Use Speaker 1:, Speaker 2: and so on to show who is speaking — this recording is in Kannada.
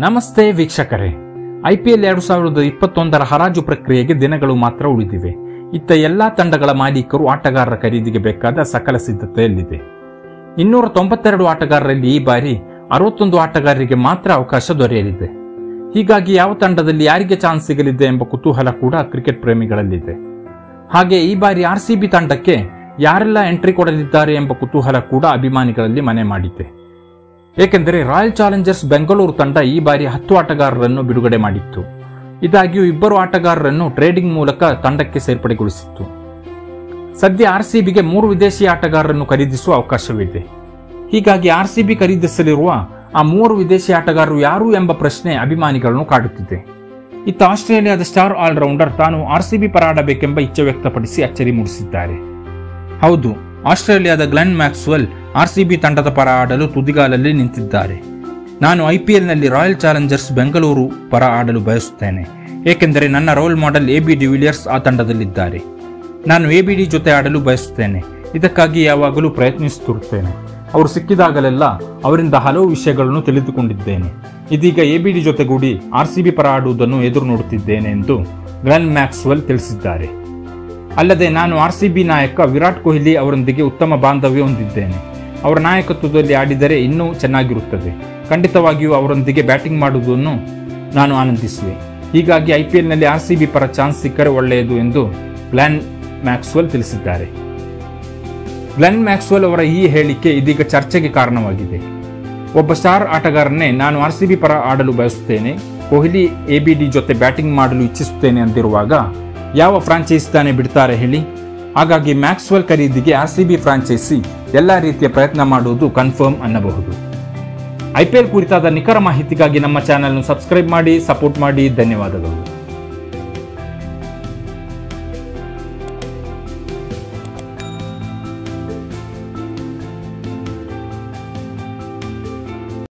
Speaker 1: ನಮಸ್ತೆ ವೀಕ್ಷಕರೇ ಐಪಿಎಲ್ ಎರಡು ಸಾವಿರದ ಇಪ್ಪತ್ತೊಂದರ ಹರಾಜು ಪ್ರಕ್ರಿಯೆಗೆ ದಿನಗಳು ಮಾತ್ರ ಉಳಿದಿವೆ ಇತ್ತ ಎಲ್ಲಾ ತಂಡಗಳ ಮಾಲೀಕರು ಆಟಗಾರರ ಖರೀದಿಗೆ ಬೇಕಾದ ಸಕಲ ಸಿದ್ಧತೆಯಲ್ಲಿದೆ ಇನ್ನೂರ ತೊಂಬತ್ತೆರಡು ಆಟಗಾರರಲ್ಲಿ ಈ ಬಾರಿ ಅರವತ್ತೊಂದು ಆಟಗಾರರಿಗೆ ಮಾತ್ರ ಅವಕಾಶ ದೊರೆಯಲಿದೆ ಹೀಗಾಗಿ ಯಾವ ತಂಡದಲ್ಲಿ ಯಾರಿಗೆ ಚಾನ್ಸ್ ಸಿಗಲಿದೆ ಎಂಬ ಕುತೂಹಲ ಕೂಡ ಕ್ರಿಕೆಟ್ ಪ್ರೇಮಿಗಳಲ್ಲಿದೆ ಹಾಗೆ ಈ ಬಾರಿ ಆರ್ ಸಿ ಬಿ ತಂಡಕ್ಕೆ ಯಾರೆಲ್ಲ ಎಂಟ್ರಿ ಕೊಡಲಿದ್ದಾರೆ ಎಂಬ ಕುತೂಹಲ ಕೂಡ ಅಭಿಮಾನಿಗಳಲ್ಲಿ ಮನೆ ಮಾಡಿದೆ ಏಕೆಂದರೆ ರಾಯಲ್ ಚಾಲೆಂಜರ್ಸ್ ಬೆಂಗಳೂರು ತಂಡ ಈ ಬಾರಿ ಹತ್ತು ಆಟಗಾರರನ್ನು ಬಿಡುಗಡೆ ಮಾಡಿತ್ತು ಇದಾಗಿಯೂ ಇಬ್ಬರು ಆಟಗಾರರನ್ನು ಟ್ರೇಡಿಂಗ್ ಮೂಲಕ ತಂಡಕ್ಕೆ ಸೇರ್ಪಡೆಗೊಳಿಸಿತ್ತು ಸದ್ಯ ಆರ್ಸಿಬಿಗೆ ಮೂರು ವಿದೇಶಿ ಆಟಗಾರರನ್ನು ಖರೀದಿಸುವ ಅವಕಾಶವಿದೆ ಹೀಗಾಗಿ ಆರ್ಸಿಬಿ ಖರೀದಿಸಲಿರುವ ಆ ಮೂವರು ವಿದೇಶಿ ಆಟಗಾರರು ಯಾರು ಎಂಬ ಪ್ರಶ್ನೆ ಅಭಿಮಾನಿಗಳನ್ನು ಕಾಡುತ್ತಿದೆ ಇತ್ತ ಆಸ್ಟ್ರೇಲಿಯಾದ ಸ್ಟಾರ್ ಆಲ್ರೌಂಡರ್ ತಾನು ಆರ್ಸಿಬಿ ಪರ ಆಡಬೇಕೆಂಬ ಇಚ್ಛೆ ವ್ಯಕ್ತಪಡಿಸಿ ಅಚ್ಚರಿ ಮೂಡಿಸಿದ್ದಾರೆ ಹೌದು ಆಸ್ಟ್ರೇಲಿಯಾದ ಗ್ಲೆನ್ ಮ್ಯಾಕ್ಸ್ವೆಲ್ ಆರ್ಸಿಬಿ ತಂಡದ ಪರ ಆಡಲು ತುದಿಗಾಲಲ್ಲಿ ನಿಂತಿದ್ದಾರೆ ನಾನು ಐಪಿಎಲ್ನಲ್ಲಿ ರಾಯಲ್ ಚಾಲೆಂಜರ್ಸ್ ಬೆಂಗಳೂರು ಪರ ಆಡಲು ಬಯಸುತ್ತೇನೆ ಏಕೆಂದರೆ ನನ್ನ role model A B de Villiers ಆ ತಂಡದಲ್ಲಿದ್ದಾರೆ ನಾನು ಎ ಬಿ ಡಿ ಜೊತೆ ಆಡಲು ಬಯಸುತ್ತೇನೆ ಇದಕ್ಕಾಗಿ ಯಾವಾಗಲೂ ಪ್ರಯತ್ನಿಸುತ್ತಿರುತ್ತೇನೆ ಅವರು ಸಿಕ್ಕಿದಾಗಲೆಲ್ಲ ಅವರಿಂದ ಹಲವು ವಿಷಯಗಳನ್ನು ತಿಳಿದುಕೊಂಡಿದ್ದೇನೆ ಇದೀಗ ಎ ಬಿ ಡಿ ಜೊತೆಗೂಡಿ ಆರ್ ಸಿ ಬಿ ಪರ ಆಡುವುದನ್ನು ಎದುರು ನೋಡುತ್ತಿದ್ದೇನೆ ಎಂದು ಗ್ಲೆನ್ ಮ್ಯಾಕ್ಸ್ವೆಲ್ ತಿಳಿಸಿದ್ದಾರೆ ಅಲ್ಲದೆ ನಾನು ಆರ್ ಸಿ ಬಿ ನಾಯಕ ವಿರಾಟ್ ಕೊಹ್ಲಿ ಅವರೊಂದಿಗೆ ಉತ್ತಮ ಬಾಂಧವ್ಯ ಹೊಂದಿದ್ದೇನೆ ಅವರ ನಾಯಕತ್ವದಲ್ಲಿ ಆಡಿದರೆ ಇನ್ನೂ ಚೆನ್ನಾಗಿರುತ್ತದೆ ಖಂಡಿತವಾಗಿಯೂ ಅವರೊಂದಿಗೆ ಬ್ಯಾಟಿಂಗ್ ಮಾಡುವುದನ್ನು ನಾನು ಆನಂದಿಸುವೆ ಹೀಗಾಗಿ ಐಪಿಎಲ್ನಲ್ಲಿ ಆರ್ ಸಿ ಬಿ ಪರ ಚಾನ್ಸ್ ಸಿಕ್ಕರೆ ಒಳ್ಳೆಯದು ಎಂದು ಗ್ಲೆನ್ ಮ್ಯಾಕ್ಸ್ವೆಲ್ ತಿಳಿಸಿದ್ದಾರೆ ಗ್ಲೆನ್ ಮ್ಯಾಕ್ಸ್ವೆಲ್ ಅವರ ಈ ಹೇಳಿಕೆ ಇದೀಗ ಚರ್ಚೆಗೆ ಕಾರಣವಾಗಿದೆ ಒಬ್ಬ ಸ್ಟಾರ್ ಆಟಗಾರನ್ನೇ ನಾನು ಆರ್ ಸಿ ಬಿ ಪರ ಆಡಲು ಬಯಸುತ್ತೇನೆ ಕೊಹ್ಲಿ ಎ ಬಿ ಡಿ ಜೊತೆ ಬ್ಯಾಟಿಂಗ್ ಮಾಡಲು ಇಚ್ಛಿಸುತ್ತೇನೆ ಅಂದಿರುವಾಗ ಯಾವ ಫ್ರಾಂಚೈಸಿ ತಾನೇ ಬಿಡ್ತಾರೆ ಹೇಳಿ ಹಾಗಾಗಿ ಮ್ಯಾಕ್ಸ್ವೆಲ್ ಖರೀದಿಗೆ ಆರ್ ಸಿ ಬಿ ಫ್ರಾಂಚೈಸಿ ಎಲ್ಲ ರೀತಿಯ ಪ್ರಯತ್ನ ಮಾಡುವುದು ಕನ್ಫರ್ಮ್ ಅನ್ನಬಹುದು ಐಪಿಎಲ್ ಕುರಿತಾದ ನಿಖರ ಮಾಹಿತಿಗಾಗಿ ನಮ್ಮ ಚಾನೆಲ್ನ ಸಬ್ಸ್ಕ್ರೈಬ್ ಮಾಡಿ ಸಪೋರ್ಟ್ ಮಾಡಿ ಧನ್ಯವಾದಗಳು